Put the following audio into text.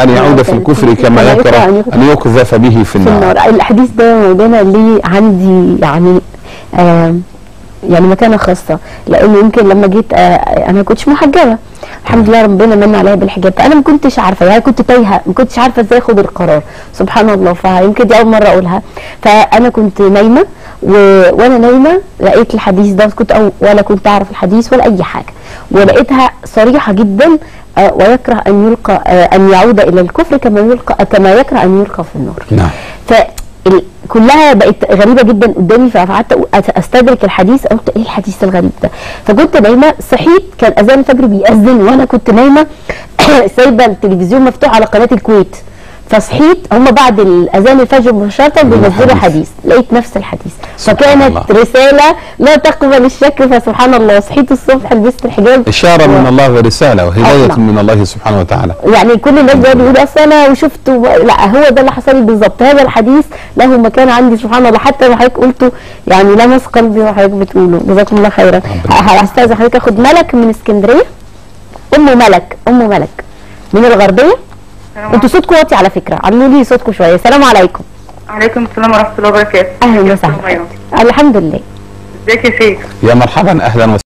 أن يعود في الكفر كما يكره أن يقذف به في في النار النار الحديث ده مولانا ليه عندي يعني آه يعني مكانه خاصه لانه يمكن لما جيت آه انا ما كنتش محجبه الحمد لله ربنا من عليا بالحجاب فانا ما كنتش عارفه يعني كنت تايهه ما كنتش عارفه ازاي اخد القرار سبحان الله فيمكن دي اول مره اقولها فانا كنت نايمه و... وانا نايمه لقيت الحديث ده كنت أو... ولا كنت اعرف الحديث ولا اي حاجه ولقيتها صريحه جدا آه ويكره ان يلقى آه ان يعود الى الكفر كما يلقى كما يكره ان يلقى في النار نعم ف ال- كلها بقت غريبه جدا قدامي فقعدت أ- استدرك الحديث قلت ايه الحديث الغريب ده فكنت نايمه صحيت كان اذان الفجر بيأذن وانا كنت نايمه سايبه التلفزيون مفتوح على قناه الكويت فصحيت هم بعد الاذان الفجر مباشره بينزلوا حديث. حديث لقيت نفس الحديث سبحان فكانت الله. رساله لا تقبل الشك فسبحان الله صحيت الصبح لبست الحجاب إشارة من الله ورسالة وهداية نعم. من الله سبحانه وتعالى يعني كل الناس بيقعدوا يقولوا اصل انا وشفت و... لا هو ده اللي حصل لي بالظبط هذا الحديث له مكان عندي سبحان الله حتى لو حضرتك قلته يعني لمس قلبي وحضرتك بتقوله جزاكم الله خيرا ه- هستاذن حضرتك اخد ملك من اسكندريه ام ملك ام ملك من الغربيه انتوا صوتكم واطي على فكره علوا لي صوتكم شويه السلام عليكم عليكم السلام ورحمة الله وبركاته اهلا ازيك يا وسهلا أستاذ ميرون؟ الحمد لله ازيك يا شيخ يا مرحبا أهلا